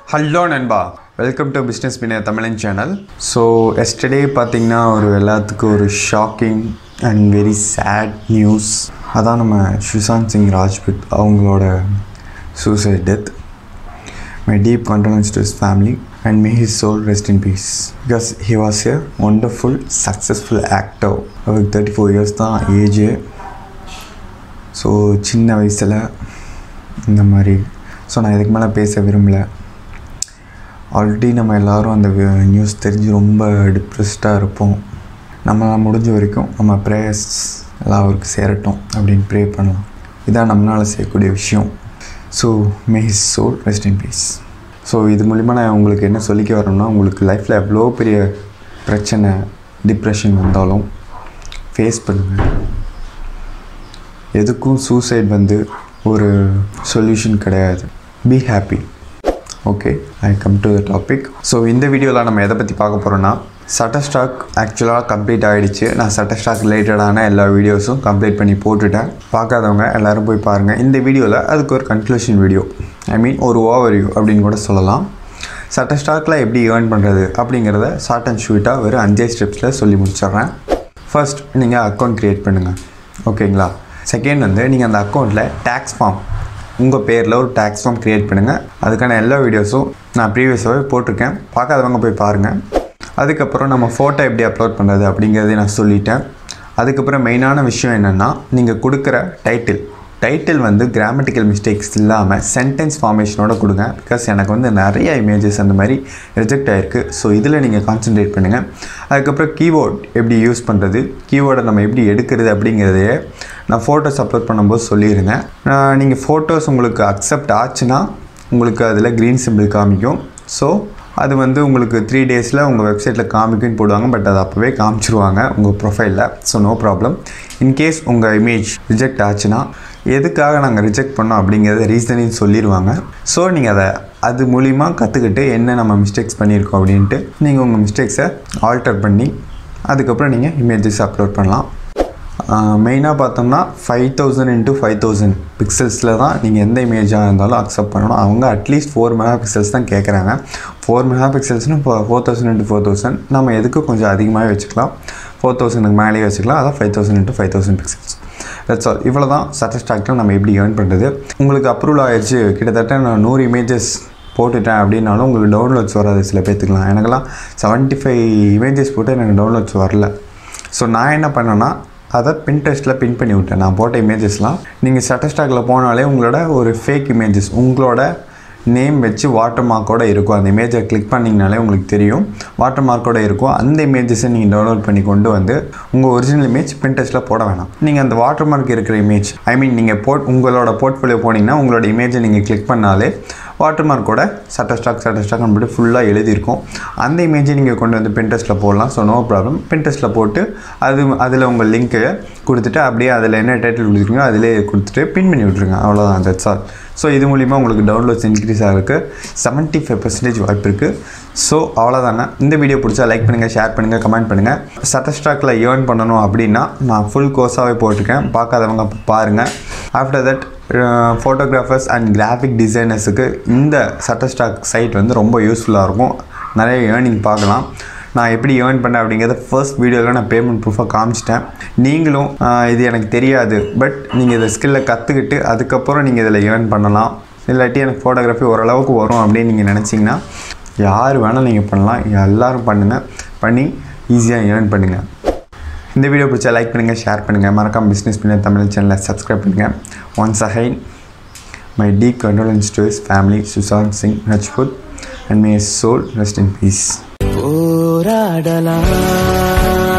hello நண்பா welcome to business பின்ன தமிழன் சேனல் ஸோ எஸ்டர்டே பார்த்தீங்கன்னா ஒரு எல்லாத்துக்கும் ஒரு shocking and very sad news அதான் நம்ம சுஷாந்த் சிங் ராஜ்புத் அவங்களோட suicide death my deep condolence to his family and may his soul rest in peace because he was a wonderful successful actor அவருக்கு தேர்ட்டி ஃபோர் இயர்ஸ் தான் age so சின்ன வயசில் இந்த மாதிரி so நான் இதுக்கு மேலே பேச விரும்பலை ஆல்ரெடி நம்ம எல்லோரும் அந்த நியூஸ் தெரிஞ்சு ரொம்ப டிப்ரெஸ்டாக இருப்போம் நம்மளால் முடிஞ்ச வரைக்கும் நம்ம ப்ரேயர்ஸ் எல்லாம் அவருக்கு சேரட்டும் அப்படின்னு ப்ரே பண்ணலாம் இதான் நம்மளால் செய்யக்கூடிய விஷயம் so may his soul rest in peace so இது மூலிமா நான் உங்களுக்கு என்ன சொல்லிக்க வரேன்னா உங்களுக்கு லைஃப்பில் எவ்வளோ பெரிய பிரச்சனை டிப்ரெஷன் வந்தாலும் ஃபேஸ் பண்ணுங்கள் எதுக்கும் சூசைட் வந்து ஒரு சொல்யூஷன் கிடையாது be happy okay I come to the topic so இந்த வீடியோவில் நம்ம எதை பற்றி பார்க்க போகிறோன்னா சட்டர் ஸ்டாக் ஆக்சுவலாக கம்ப்ளீட் ஆகிடுச்சு நான் சட்டர் ஸ்டாக் ரிலேட்டடான எல்லா வீடியோஸும் கம்ப்ளீட் பண்ணி போட்டுட்டேன் பார்க்காதவங்க எல்லோரும் போய் பாருங்கள் இந்த வீடியோவில் அதுக்கு ஒரு கன்க்ளூஷன் வீடியோ ஐ மீன் ஒரு ஓவர்வியூ அப்படின்னு கூட சொல்லலாம் சட்டர் ஸ்டாக்கில் எப்படி ஏர்ன் பண்ணுறது அப்படிங்கிறத ஷார்ட் அண்ட் ஸ்வீட்டாக ஒரு அஞ்சே ஸ்டெப்ஸில் சொல்லி முடிச்சிடுறேன் ஃபர்ஸ்ட் நீங்கள் அக்கௌண்ட் க்ரியேட் பண்ணுங்கள் ஓகேங்களா செகண்ட் வந்து நீங்கள் அந்த அக்கௌண்ட்டில் டேக்ஸ் ஃபார்ம் உங்கள் பேரில் ஒரு டேக்ஸ் ஃபார்ம் க்ரியேட் பண்ணுங்கள் அதுக்கான எல்லா வீடியோஸும் நான் ப்ரீவியஸாகவே போட்டிருக்கேன் பார்க்காதவங்க போய் பாருங்கள் அதுக்கப்புறம் நம்ம ஃபோட்டோ எப்படி அப்லோட் பண்ணுறது அப்படிங்கிறதையும் நான் சொல்லிட்டேன் அதுக்கப்புறம் மெயினான விஷயம் என்னென்னா நீங்கள் கொடுக்குற டைட்டில் டைட்டில் வந்து கிராமட்டிக்கல் மிஸ்டேக்ஸ் இல்லாமல் சென்டென்ஸ் ஃபார்மேஷனோட கொடுங்க பிகாஸ் எனக்கு வந்து நிறைய இமேஜஸ் அந்த மாதிரி ரிஜெக்ட் ஆகிருக்கு ஸோ இதில் நீங்கள் கான்சென்ட்ரேட் பண்ணுங்கள் அதுக்கப்புறம் கீபோர்ட் எப்படி யூஸ் பண்ணுறது கீபோர்டை நம்ம எப்படி எடுக்கிறது அப்படிங்கிறதையே நான் ஃபோட்டோஸ் அப்லோட் பண்ணும்போது சொல்லியிருந்தேன் நீங்கள் ஃபோட்டோஸ் உங்களுக்கு அக்செப்ட் ஆச்சுன்னா உங்களுக்கு அதில் க்ரீன் சிம்பிள் காமிக்கும் ஸோ அது வந்து உங்களுக்கு த்ரீ டேஸில் உங்கள் வெப்சைட்டில் காமிக்குன்னு போடுவாங்க பட் அது அப்போவே காமிச்சிருவாங்க உங்கள் ப்ரொஃபைலில் ஸோ நோ ப்ராப்ளம் இன்கேஸ் உங்கள் இமேஜ் ரிஜெக்ட் ஆச்சுன்னா எதுக்காக நாங்கள் ரிஜெக்ட் பண்ணோம் அப்படிங்கிறத ரீசனையும் சொல்லிடுவாங்க ஸோ நீங்கள் அதை அது மூலிமா கற்றுக்கிட்டு என்ன நம்ம மிஸ்டேக்ஸ் பண்ணியிருக்கோம் அப்படின்ட்டு நீங்கள் உங்கள் மிஸ்டேக்ஸை ஆல்டர் பண்ணி அதுக்கப்புறம் நீங்கள் இமேஜஸ் அப்லோட் பண்ணலாம் மெயினாக பார்த்தோம்னா five thousand into five thousand பிக்சல்ஸில் தான் நீங்கள் எந்த இமேஜாக இருந்தாலும் அக்செப்ட் பண்ணணும் அவங்க அட்லீஸ்ட் ஃபோர் மெகா பிக்சல்ஸ் தான் கேட்குறாங்க ஃபோர் மெகா பிக்சல்ஸ்னு இப்போ four thousand into four thousand நம்ம எதுக்கு கொஞ்சம் அதிகமாகவே வச்சுக்கலாம் ஃபோர் தௌசண்ட்க்கு மேலேயே வச்சுக்கலாம் அதான் five thousand into five thousand pixels that's all இவ்வளோ தான் சட்டிஸ்டாக்டில் நம்ம எப்படி ஏர்ன் பண்ணுறது உங்களுக்கு அப்ரூவல் ஆயிடுச்சு கிட்டத்தட்ட நான் நூறு இமேஜஸ் போட்டுட்டேன் அப்படின்னாலும் உங்களுக்கு டவுன்லோட்ஸ் வராது சில பேர்த்துக்கலாம் எனக்கெல்லாம் செவன்ட்டி ஃபைவ் இமேஜஸ் போட்டு எனக்கு டவுன்லோட்ஸ் வரல ஸோ நான் என்ன பண்ணேன்னா அதை பின்டெஸ்ட்டில் பின் பண்ணி விட்டேன் நான் போட்ட இமேஜஸ்லாம் நீங்கள் சட்டஸ்டாக்கில் போனாலே உங்களோட ஒரு ஃபேக் இமேஜஸ் உங்களோட நேம் வச்சு வாட்டர் மார்க்கோட இருக்கும் அந்த இமேஜை கிளிக் பண்ணிங்கனாலே உங்களுக்கு தெரியும் வாட்டர் மார்க்கோட இருக்கும் அந்த இமேஜஸை நீங்கள் டவுன்லோட் பண்ணி கொண்டு வந்து உங்கள் ஒரிஜினல் இமேஜ் பின்டெஸ்ட்டில் போட வேணாம் நீங்கள் அந்த வாட்டர் மார்க் இருக்கிற இமேஜ் ஐ மீன் நீங்கள் போட் உங்களோட போர்ட்ஃபோலியோ போனீங்கன்னா உங்களோட இமேஜை நீங்கள் கிளிக் பண்ணாலே வாட்டர் மார்க்கோட சட்டர் ஸ்டாக் சட்டர் ஸ்டாக் அப்படி ஃபுல்லாக எழுதியிருக்கும் அந்த இமேஜை நீங்கள் கொண்டு வந்து பின்ட்ரெஸ்ட்டில் போடலாம் ஸோ நோ ப்ராப்ளம் பின்ட்ரெஸ்ட்டில் போட்டு அது அதில் உங்கள் லிங்க்கை கொடுத்துட்டு அப்படியே அதில் என்ன டைட்டில் கொடுத்துருக்கீங்களோ அதிலே கொடுத்துட்டு பின் பண்ணி விட்ருங்க அவ்வளோதான் தட்ஸ் ஆல் ஸோ இது மூலிமா உங்களுக்கு டவுன்லோட்ஸ் இன்க்ரீஸ் ஆகிறதுக்கு செவன்ட்டி ஃபைவ் பர்சன்டேஜ் வாய்ப்பு இருக்குது ஸோ அவ்வளோதாங்க இந்த வீடியோ பிடிச்சா லைக் பண்ணுங்கள் ஷேர் பண்ணுங்கள் கமெண்ட் பண்ணுங்கள் சட்டர் ஸ்டாக்கில் ஏர்ன் பண்ணணும் அப்படின்னா நான் ஃபுல் கோர்ஸாகவே போட்டிருக்கேன் பார்க்காதவங்க பாருங்கள் after that photographers and graphic டிசைனர்ஸுக்கு இந்த சட்டர் ஸ்டாக் சைட் வந்து ரொம்ப யூஸ்ஃபுல்லாக இருக்கும் நிறைய ஏர்னிங் பார்க்கலாம் நான் எப்படி ஏர்ன் பண்ணேன் அப்படிங்கிறத ஃபர்ஸ்ட் வீடியோவில் நான் பேமெண்ட் ப்ரூஃபாக காமிச்சிட்டேன் நீங்களும் இது எனக்கு தெரியாது பட் நீங்கள் இதை ஸ்கில்லை கற்றுக்கிட்டு அதுக்கப்புறம் நீங்கள் இதில் ஏர்ன் பண்ணலாம் இல்லாட்டி எனக்கு ஃபோட்டோகிராஃபி ஓரளவுக்கு வரும் அப்படின்னு நீங்கள் நினச்சிங்கன்னா யார் வேணால் நீங்கள் பண்ணலாம் எல்லோரும் பண்ணுங்கள் பண்ணி ஈஸியாக ஏர்ன் பண்ணுங்கள் இந்த வீடியோ பிடிச்சா லைக் பண்ணுங்கள் ஷேர் பண்ணுங்கள் மறக்காம பிஸ்னஸ் பண்ண தமிழ் சேனலை சப்ஸ்கிரைப் பண்ணுங்கள் once again my deep condolence to his family Sushant Singh Rajput and may soul rest in peace போராடலாம்